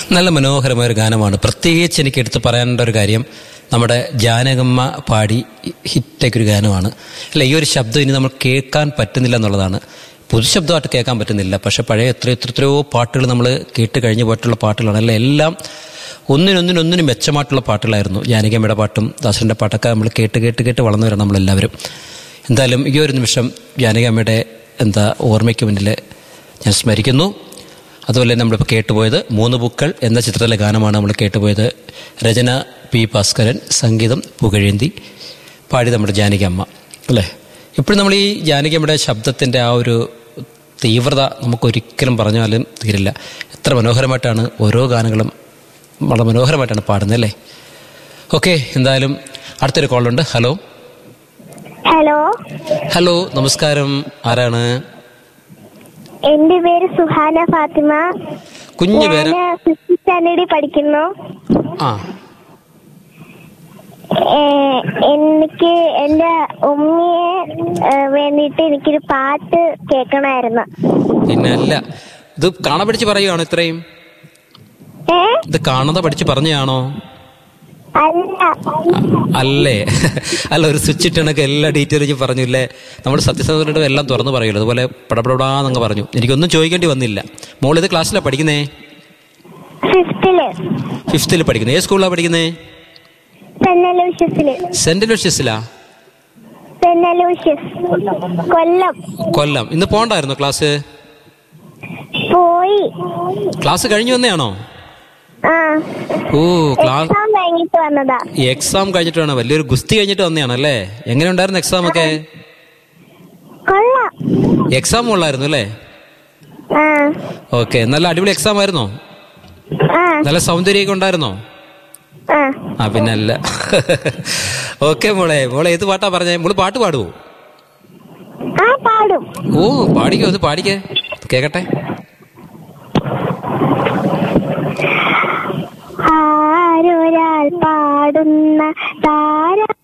നല്ല മനോഹരമായ ഒരു ഗാനമാണ് പ്രത്യേകിച്ച് എനിക്ക് എടുത്ത് പറയാനുള്ള ഒരു കാര്യം നമ്മുടെ ജാനകമ്മ പാടി ഹിറ്റൊരു ഗാനമാണ് അല്ല ഈ ഒരു ശബ്ദം ഇനി നമ്മൾ കേൾക്കാൻ പറ്റുന്നില്ല എന്നുള്ളതാണ് പുതുശബ്ദമായിട്ട് കേൾക്കാൻ പറ്റുന്നില്ല പക്ഷെ പഴയ എത്ര എത്രയോ പാട്ടുകൾ നമ്മൾ കേട്ട് കഴിഞ്ഞു പോയിട്ടുള്ള പാട്ടുകളാണ് അല്ല എല്ലാം ഒന്നിനൊന്നിനൊന്നിനും മെച്ചമായിട്ടുള്ള പാട്ടുകളായിരുന്നു ജാനകിയമ്മയുടെ പാട്ടും ദാസന്റെ പാട്ടൊക്കെ നമ്മൾ കേട്ട് കേട്ട് കേട്ട് വളർന്നവരാണ് നമ്മളെല്ലാവരും എന്തായാലും ഈ ഒരു നിമിഷം ജാനകിയമ്മയുടെ എന്താ ഓർമ്മയ്ക്ക് മുന്നിൽ ഞാൻ സ്മരിക്കുന്നു അതുപോലെ നമ്മളിപ്പോൾ കേട്ടുപോയത് മൂന്ന് പൂക്കൾ എന്ന ചിത്രത്തിലെ ഗാനമാണ് നമ്മൾ കേട്ടുപോയത് രചന പി ഭാസ്കരൻ സംഗീതം പുകഴേന്തി പാടി നമ്മുടെ ജാനകിയമ്മ അല്ലേ ഇപ്പോഴും നമ്മൾ ഈ ജാനകിയമ്മയുടെ ശബ്ദത്തിൻ്റെ ആ ഒരു തീവ്രത നമുക്കൊരിക്കലും പറഞ്ഞാലും തീരില്ല എത്ര മനോഹരമായിട്ടാണ് ഓരോ ഗാനങ്ങളും വളരെ മനോഹരമായിട്ടാണ് പാടുന്നത് അല്ലേ ഓക്കെ എന്തായാലും അടുത്തൊരു കോളുണ്ട് ഹലോ ഹലോ ഹലോ നമസ്കാരം ആരാണ് എന്റെ പേര് സുഹാന ഫാത്തിമ കുഞ്ഞു പേര് ഞാൻ ഫിഫ്ത് സ്റ്റാൻഡേർഡിൽ പഠിക്കുന്നു ആ ഏ, എനിക്ക് എന്റെ ഉമ്മയെ ഏ, വേണ്ടിയിട്ട് എനിക്കൊരു പാട്ട് കേൾക്കണമായിരുന്നു പിന്നെ അല്ല ഇത് കാണാൻ പഠിച്ച് പറയുകയാണോ ഇത്രയും ഏ ഇത് കാണാതെ പഠിച്ച് പറഞ്ഞതാണോ അല്ല അല്ലേ അല്ല ഒരു സ്വിച്ച് ഇട്ടണക്ക് എല്ലാ ഡീറ്റെയിലും പറഞ്ഞു ഇല്ലേ നമ്മൾ സത്യസന്ധതയോടെ എല്ലാം തുറന്നു പറയുമല്ലോ അതുപോലെ പടപടാന്നങ്ങ് പറഞ്ഞു എനിക്കൊന്നും ചോദിക്കേണ്ടി വന്നില്ല മോൾ ഇത് ക്ലാസ്സിലാണ് പഠിക്കുന്നേ ഫിഫ്തില് ഫിഫ്ത്തിൽ പഠിക്കുന്നത് ഏത് സ്കൂളിലാണ് പഠിക്കുന്നേ സെന്റ് അലൂഷ്യസില് സെന്റ് ലൂഷ്യസിലാ സെന്റ് അലൂഷ്യസ് കൊല്ലം കൊല്ലം ഇന്ന് പോണ്ടായിരുന്നു ക്ലാസ് പോയി ക്ലാസ് കഴിഞ്ഞു വന്നെയാണോ ആ ഓ ക്ലാസ് എക്സാം കഴിഞ്ഞിട്ട് വന്നതാ എക്സാം കഴിഞ്ഞിട്ട് വേണം വലിയൊരു ഗുസ്തി കഴിഞ്ഞിട്ട് വന്നെയാണ് അല്ലേ എങ്ങനെ ഉണ്ടായിരുന്നു എക്സാം ഒക്കെ കൊള്ളാം എക്സാം ഉള്ളായിരുന്നു അല്ലേ ആ ഓക്കെ നല്ല അടിപൊളി എക്സാം ആയിരുന്നോ ആ നല്ല സൗന്ദര്യമൊക്കെ ഉണ്ടായിരുന്നോ ആ ആ പിന്നെ അല്ല ഓക്കെ മോളെ മോളെ ഏത് പാട്ടാ പറഞ്ഞേ മോള് പാട്ട് പാടുവോ ആ പാടും ഓ പാടിക്കോ ഒന്ന് പാടിക്കേ കേക്കട്ടെ ആരൊരാൾ പാടുന്ന താര